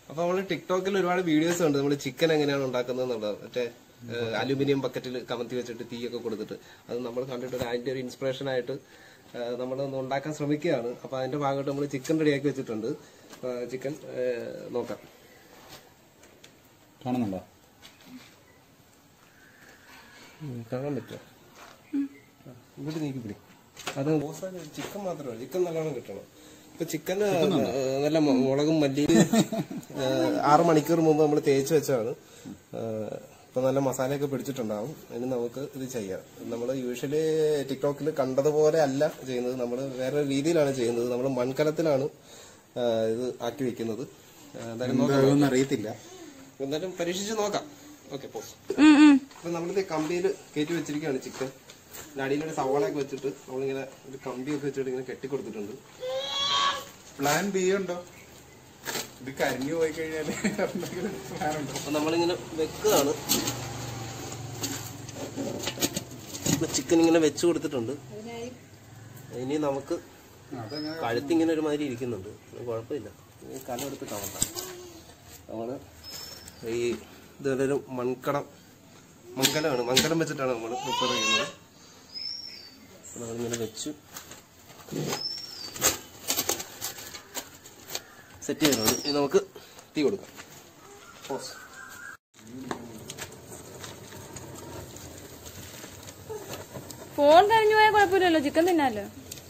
അപ്പൊ നമ്മള് ടിക്ടോക്കിൽ ഒരുപാട് വീഡിയോസ് ഉണ്ട് നമ്മൾ ചിക്കൻ എങ്ങനെയാണ് ഉണ്ടാക്കുന്നത് എന്നുള്ളത് മറ്റേ അലുമിനിയം ബക്കറ്റിൽ കമത്തി വെച്ചിട്ട് തീയൊക്കെ കൊടുത്തിട്ട് അത് നമ്മൾ കണ്ടിട്ട് ഒരു അതിന്റെ ഒരു ഇൻസ്പിറേഷൻ ആയിട്ട് നമ്മൾ ഒന്ന് ഉണ്ടാക്കാൻ ശ്രമിക്കുകയാണ് അപ്പൊ അതിന്റെ ഭാഗമായിട്ട് നമ്മൾ ചിക്കൻ റെഡിയാക്കി വെച്ചിട്ടുണ്ട് ചിക്കൻ നോക്കാം കാണുന്നുണ്ടോ ഉം, കാണാൻ പറ്റുമോ ഇങ്ങോട്ട് നീക്കി പിടി അത് ചിക്കൻ മാത്രമല്ല ചിക്കൻ നല്ലോണം കിട്ടണം ഇപ്പൊ ചിക്കൻ നല്ല മു- മുളകും മല്ലിയും ഏഹ്, ആറ് മണിക്കൂർ മുമ്പ് നമ്മൾ തേച്ച് വെച്ചാണ് ഏഹ്, ഇപ്പൊ നല്ല മസാലയൊക്കെ പിടിച്ചിട്ടുണ്ടാവും ഇനി നമുക്ക് ഇത് ചെയ്യാം നമ്മൾ യൂഷ്വലി ടിക്ടോക്കിൽ കണ്ടതുപോലെ അല്ല ചെയ്യുന്നത് നമ്മൾ വേറെ രീതിയിലാണ് ചെയ്യുന്നത് നമ്മൾ മൺകലത്തിലാണ് ഏഹ്, ഇത് ആക്കി വെക്കുന്നത് ഏഹ്, എന്തായാലും നോക്കാം എന്താകുമെന്ന് അറിയത്തില്ല എന്തായാലും പരീക്ഷിച്ച് നോക്കാം ഓക്കെ പോസ് ഉം, ഉം. അപ്പൊ നമ്മളിത് കമ്പിയിൽ കയറ്റി വെച്ചിരിക്കുകയാണ് ചിക്കൻ അടിയിലൊരു സവാളയൊക്കെ വെച്ചിട്ട് നമ്മളിങ്ങനെ ഒരു കമ്പിയൊക്കെ വെച്ചിട്ട് ഇങ്ങനെ കെട്ടിക്കൊടുത്തിട്ടുണ്ട് പ്ലാൻ ബി ഉണ്ടോ ഇത് കരിഞ്ഞു പോയി കഴിഞ്ഞാല് എന്തെങ്കിലും പ്ലാൻ ഉണ്ടോ അപ്പൊ നമ്മളിങ്ങനെ വെക്കുകയാണ് ചിക്കൻ ഇങ്ങനെ വെച്ച് കൊടുത്തിട്ടുണ്ട് ഇനി നമുക്ക് അതങ്ങനെ കഴുത്തിങ്ങനെ ഒരു മാതിരി ഇരിക്കുന്നുണ്ട് അത് കുഴപ്പമില്ല ഈ കലം എടുത്ത് കാണണ്ട നമ്മള് ഈ ഇതുപോലെ ഒരു മൺകടം മൺകലമാണ് മൺകലം വെച്ചിട്ടാണ് നമ്മൾ പ്രിപ്പയർ ചെയ്യുന്നത് അപ്പൊ നമ്മളിങ്ങനെ വെച്ചു സെറ്റ് ചെയ്യുന്നുണ്ട് ഇനി നമുക്ക് തീ കൊടുക്കാം പോസ് ഫോൺ കഴിഞ്ഞു പോയാൽ കുഴപ്പമില്ലല്ലോ ചിക്കൻ തിന്നാലോ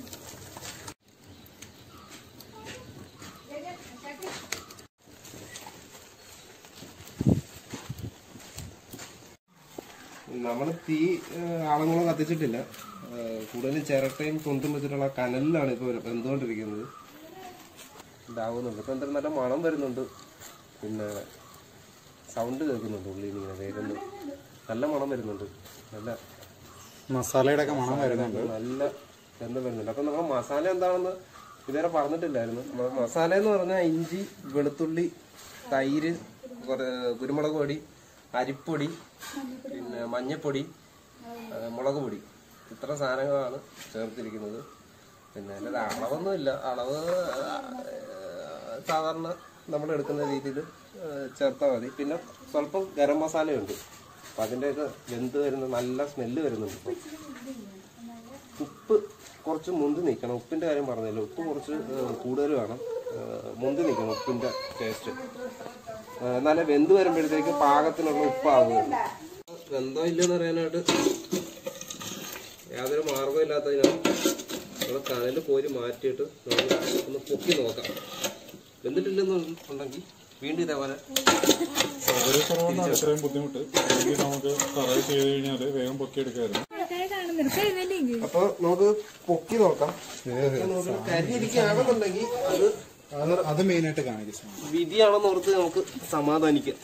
നമ്മൾ തീ ആളങ്ങളും കത്തിച്ചിട്ടില്ല ഏഹ് കൂടുതലും ചിരട്ടയും കൊന്തും വെച്ചിട്ടുള്ള കനലിലാണ് ഇപ്പോൾ വെന്തുകൊണ്ടിരിക്കുന്നത് ഇതാവുന്നുണ്ട് ഇപ്പൊ എന്തായാലും നല്ല മണം വരുന്നുണ്ട് പിന്നെ സൗണ്ട് കേൾക്കുന്നുണ്ട് ഉള്ളിൽ നിന്ന് ഇങ്ങനെ വേഗം നല്ല മണം വരുന്നുണ്ട് നല്ല മസാലയുടെ ഒക്കെ മണം വരുന്നുണ്ട് നല്ല ഗന്ധം വരുന്നുണ്ട് അപ്പൊ നമ്മൾ മസാല എന്താണെന്ന് ഇതുവരെ പറഞ്ഞിട്ടില്ലായിരുന്നു മ- മസാല എന്ന് പറഞ്ഞാൽ ഇഞ്ചി വെളുത്തുള്ളി തൈര് കുറേ കുരുമുളക് പൊടി അരിപ്പൊടി പിന്നെ മഞ്ഞപ്പൊടി ആ, മുളക് പൊടി ഇത്ര സാധനങ്ങളാണ് ചേർത്തിരിക്കുന്നത് പിന്നെ അല്ലാതെ അളവൊന്നുമില്ല അളവ് ആ, സാധാരണ നമ്മൾ എടുക്കുന്ന രീതിയിൽ ചേർത്താൽ മതി പിന്നെ സ്വല്പം ഗരം മസാലയുണ്ട് അപ്പൊ അതിൻ്റെയൊക്കെ വെന്ത് വരുന്ന നല്ല സ്മെല്ല് വരുന്നുണ്ട് ഇപ്പം ഉപ്പ് കുറച്ച് മുന്തി നിൽക്കണം ഉപ്പിന്റെ കാര്യം പറഞ്ഞല്ലോ ഉപ്പ് കുറച്ച് ഏഹ്, കൂടുതൽ വേണം ഏഹ്, മുന്തി നിൽക്കണം ഉപ്പിന്റെ ടേസ്റ്റ് എന്നാലേ വെന്ത് വരുമ്പോഴത്തേക്ക് പാകത്തിനുള്ള ഉപ്പാവുകയുള്ളൂ വെന്തോ ഇല്ലെന്ന് അറിയാനായിട്ട് യാതൊരു മാർഗവും ഇല്ലാത്തതിനാൽ നമ്മൾ കനല് കോരി മാറ്റിയിട്ട് നമ്മൾ ഒന്ന് പൊക്കി നോക്കാം വെന്തിട്ടില്ലെന്നുണ്ടെങ്കിൽ വീണ്ടും ഇതേപോലെ സൗകര്യക്കുറവെന്നാണ് ഇത്രയും ബുദ്ധിമുട്ട് അല്ലെങ്കിൽ നമുക്ക് കറവ് ചെയ്ത് കഴിഞ്ഞാൽ വേഗം പൊക്കിയെടുക്കായിരുന്നു അപ്പൊ നമുക്ക് പൊക്കി നോക്കാം കരിഞ്ഞിരിക്കുകയാണെന്നുണ്ടെങ്കിൽ അത് അത് അത് മെയിനായിട്ട് കാണിക്കും വിധിയാണെന്ന് ഓർത്ത് നമുക്ക് സമാധാനിക്കാം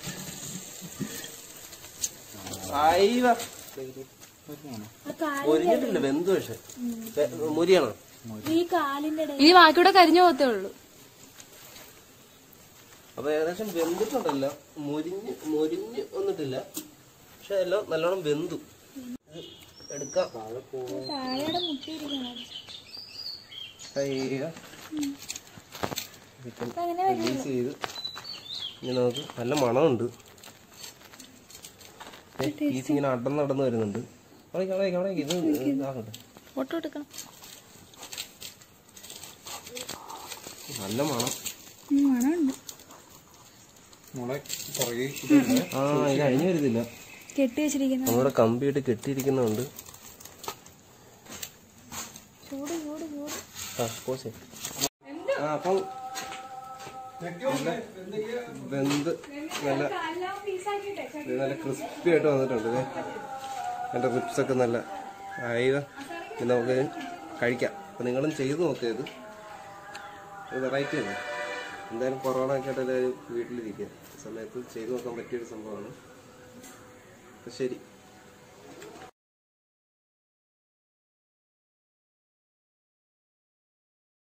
ആയിവ പൊരിഞ്ഞിട്ടില്ല വെന്തു പക്ഷെ വെ- മുരിയാണോ ഇനി ബാക്കിയുടെ കരിഞ്ഞു പോകത്തേ ഉള്ളൂ അപ്പൊ ഏകദേശം വെന്തിട്ടുണ്ടല്ല മുരിഞ്ഞ് മുരിഞ്ഞ് വന്നിട്ടില്ല പക്ഷെ എല്ലാം നല്ലോണം വെന്തു ഇത് എടുക്കാം അയ്യ. ചിക്കൻ റിലീസ് ചെയ്ത് ഇനി നമുക്ക് നല്ല മണമുണ്ട് ഏ, പീസ് ഇങ്ങനെ അടന്ന് അടന്ന് വരുന്നുണ്ട് അവിടെ അവിടെ അവിടെ ഇത് ഇതാകട്ടെ ഫോട്ടോ എടുക്കണം നല്ല മണം മണമുണ്ട് നമ്മളെ പുറകെ ആ ഇത് അഴിഞ്ഞു വരുന്നില്ല കെട്ടി വെച്ചിരിക്കുന്ന നമ്മുടെ കമ്പിയിട്ട് കെട്ടിയിരിക്കുന്നുണ്ട് ചൂട് ചൂട് ചൂട് ആ പോസേ ആ അപ്പം നല്ല വെന്ത് നല്ല ഇത് നല്ല ക്രിസ്പി ആയിട്ട് വന്നിട്ടുണ്ട് ദേ. എൻ്റെ റിപ്സ് ഒക്കെ നല്ല ആയിവ ഇത് നമുക്ക് കഴിക്കാം അപ്പം നിങ്ങളും ചെയ്ത് നോക്കിയത് ഇത് വെറൈറ്റി അല്ലേ എന്തായാലും കൊറോണ ഒക്കെ ആയിട്ട് എല്ലാവരും വീട്ടിലിരിക്കുക ആ സമയത്ത് ചെയ്ത് നോക്കാൻ പറ്റിയൊരു സംഭവമാണ് അപ്പം ശരി